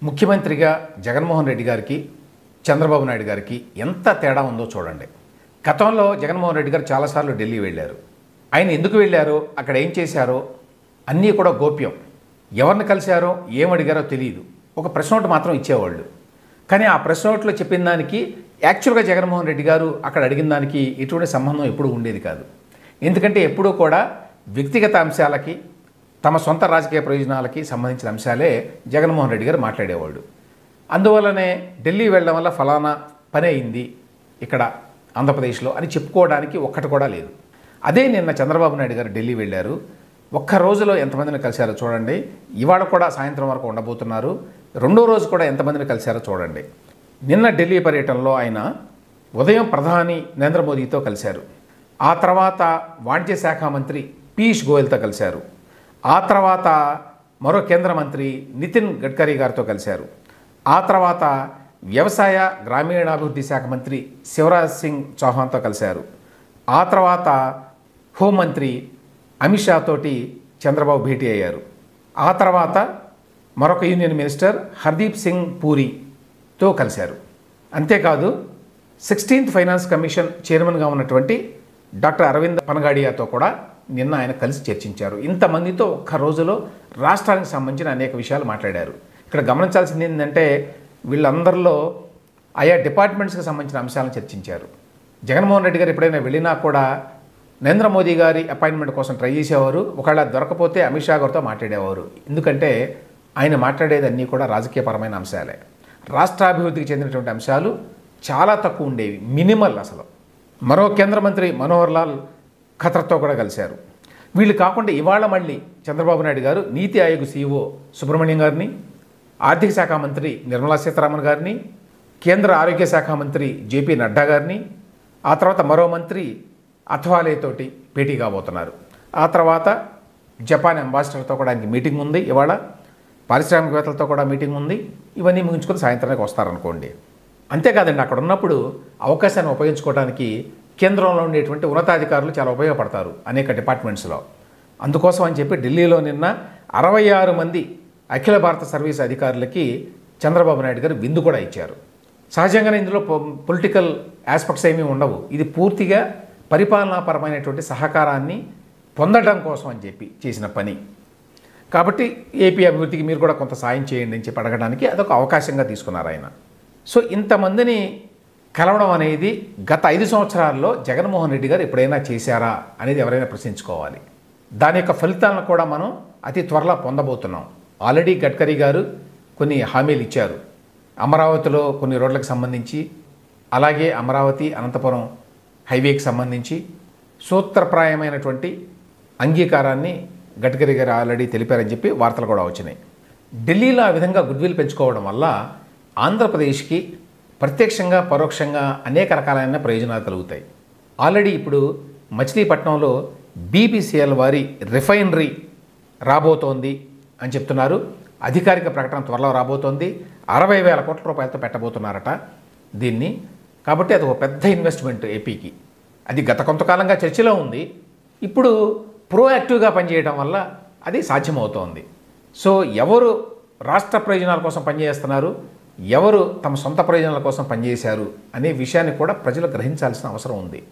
ముఖ్యమంత్రిగా జగన్మోహన్ రెడ్డి గారికి చంద్రబాబు నాయుడు గారికి ఎంత తేడా ఉందో చూడండి గతంలో జగన్మోహన్ రెడ్డి గారు చాలాసార్లు ఢిల్లీ వెళ్ళారు ఆయన ఎందుకు వెళ్ళారో అక్కడ ఏం చేశారో అన్నీ కూడా గోప్యం ఎవరిని కలిశారో ఏమడిగారో తెలియదు ఒక ప్రెస్ నోట్ మాత్రం ఇచ్చేవాళ్ళు కానీ ఆ ప్రెస్ నోట్లో చెప్పిన దానికి యాక్చువల్గా జగన్మోహన్ రెడ్డి గారు అక్కడ అడిగిన దానికి ఎటువంటి సంబంధం ఎప్పుడూ ఉండేది కాదు ఎందుకంటే ఎప్పుడూ కూడా వ్యక్తిగత అంశాలకి తమ సొంత రాజకీయ ప్రయోజనాలకి సంబంధించిన అంశాలే జగన్మోహన్ రెడ్డి గారు మాట్లాడేవాళ్ళు అందువల్లనే ఢిల్లీ వెళ్ళడం వల్ల ఫలానా పని అయింది ఇక్కడ ఆంధ్రప్రదేశ్లో అని చెప్పుకోవడానికి ఒక్కటి కూడా లేదు అదే నిన్న చంద్రబాబు నాయుడు గారు ఢిల్లీ వెళ్ళారు ఒక్క రోజులో ఎంతమందిని కలిశారో చూడండి ఇవాళ కూడా సాయంత్రం వరకు ఉండబోతున్నారు రెండో రోజు కూడా ఎంతమందిని కలిశారో చూడండి నిన్న ఢిల్లీ పర్యటనలో ఆయన ఉదయం ప్రధాని నరేంద్ర మోదీతో కలిశారు ఆ తర్వాత వాణిజ్య శాఖ మంత్రి పీయూష్ గోయల్తో కలిశారు ఆ తర్వాత మరో కేంద్ర మంత్రి నితిన్ గడ్కరీ గారితో కలిశారు ఆ తర్వాత వ్యవసాయ గ్రామీణాభివృద్ధి శాఖ మంత్రి శివరాజ్ సింగ్ చౌహాన్తో కలిశారు ఆ తర్వాత హోంమంత్రి అమిత్ షా తోటి చంద్రబాబు భేటీ అయ్యారు ఆ తర్వాత మరొక యూనియన్ మినిస్టర్ హర్దీప్ సింగ్ పూరితో కలిశారు అంతేకాదు సిక్స్టీన్త్ ఫైనాన్స్ కమిషన్ చైర్మన్గా ఉన్నటువంటి డాక్టర్ అరవింద్ పనగాడియాతో కూడా నిన్న ఆయన కలిసి చర్చించారు ఇంతమందితో ఒక్క రోజులో రాష్ట్రానికి సంబంధించిన అనేక విషయాలు మాట్లాడారు ఇక్కడ గమనించాల్సింది ఏంటంటే వీళ్ళందరిలో ఆయా డిపార్ట్మెంట్స్కి సంబంధించిన అంశాలను చర్చించారు జగన్మోహన్ రెడ్డి గారు ఎప్పుడైనా వెళ్ళినా కూడా నరేంద్ర మోదీ గారి అపాయింట్మెంట్ కోసం ట్రై చేసేవారు ఒకవేళ దొరకపోతే అమిత్ షా గారితో మాట్లాడేవారు ఎందుకంటే ఆయన మాట్లాడేది అన్నీ కూడా రాజకీయపరమైన అంశాలే రాష్ట్రాభివృద్ధికి చెందినటువంటి అంశాలు చాలా తక్కువ ఉండేవి మినిమల్ అసలు మరో కేంద్ర మంత్రి మనోహర్ లాల్ ఖతర్తో కూడా కలిశారు వీళ్ళు కాకుండా ఇవాళ మళ్ళీ చంద్రబాబు నాయుడు గారు నీతి ఆయోగ్ సీఈఓ సుబ్రహ్మణ్యం గారిని ఆర్థిక శాఖ మంత్రి నిర్మలా సీతారామన్ గారిని కేంద్ర ఆరోగ్య శాఖ మంత్రి జేపీ నడ్డా గారిని ఆ తర్వాత మరో మంత్రి అథవాలేతోటి భేటీ కాబోతున్నారు ఆ తర్వాత జపాన్ అంబాసిడర్తో కూడా ఆయనకి మీటింగ్ ఉంది ఇవాళ పారిశ్రామికవేత్తలతో కూడా మీటింగ్ ఉంది ఇవన్నీ ముగించుకొని సాయంత్రానికి వస్తారనుకోండి అంతేకాదండి అక్కడ ఉన్నప్పుడు అవకాశాన్ని ఉపయోగించుకోవడానికి కేంద్రంలో ఉండేటువంటి ఉన్నతాధికారులు చాలా ఉపయోగపడతారు అనేక డిపార్ట్మెంట్స్లో అందుకోసం అని చెప్పి ఢిల్లీలో నిన్న అరవై ఆరు మంది అఖిల భారత సర్వీస్ అధికారులకి చంద్రబాబు నాయుడు గారు విందు కూడా ఇచ్చారు సహజంగానే ఇందులో పొలిటికల్ ఆస్పెక్ట్స్ ఏమీ ఉండవు ఇది పూర్తిగా పరిపాలనాపరమైనటువంటి సహకారాన్ని పొందడం కోసం అని చెప్పి చేసిన పని కాబట్టి ఏపీ అభివృద్ధికి మీరు కూడా కొంత సాయం చేయండి అని చెప్పి అడగడానికి అదొక అవకాశంగా తీసుకున్నారు ఆయన సో ఇంతమందిని కలవడం అనేది గత ఐదు సంవత్సరాల్లో జగన్మోహన్ రెడ్డి గారు ఎప్పుడైనా చేశారా అనేది ఎవరైనా ప్రశ్నించుకోవాలి దాని యొక్క ఫలితాలను కూడా మనం అతి త్వరలో పొందబోతున్నాం ఆల్రెడీ గడ్కరీ గారు కొన్ని హామీలు ఇచ్చారు అమరావతిలో కొన్ని రోడ్లకు సంబంధించి అలాగే అమరావతి అనంతపురం హైవేకి సంబంధించి సూత్రప్రాయమైనటువంటి అంగీకారాన్ని గడ్కరీ గారు ఆల్రెడీ తెలిపారని చెప్పి వార్తలు కూడా వచ్చినాయి ఢిల్లీలో ఆ విధంగా గుడ్విల్ పెంచుకోవడం వల్ల ఆంధ్రప్రదేశ్కి ప్రత్యక్షంగా పరోక్షంగా అనేక రకాలైన ప్రయోజనాలు కలుగుతాయి ఆల్రెడీ ఇప్పుడు మచిలీపట్నంలో బీపీసీఎల్ వారి రిఫైనరీ రాబోతోంది అని చెప్తున్నారు అధికారిక ప్రకటన త్వరలో రాబోతోంది అరవై వేల కోట్ల రూపాయలతో పెట్టబోతున్నారట దీన్ని కాబట్టి అది ఒక పెద్ద ఇన్వెస్ట్మెంట్ ఏపీకి అది గత కొంతకాలంగా చర్చలో ఉంది ఇప్పుడు ప్రోయాక్టివ్గా పనిచేయడం వల్ల అది సాధ్యమవుతోంది సో ఎవరు రాష్ట్ర ప్రయోజనాల కోసం పనిచేస్తున్నారు ఎవరు తమ సొంత ప్రయోజనాల కోసం పనిచేశారు అనే విషయాన్ని కూడా ప్రజలు గ్రహించాల్సిన అవసరం ఉంది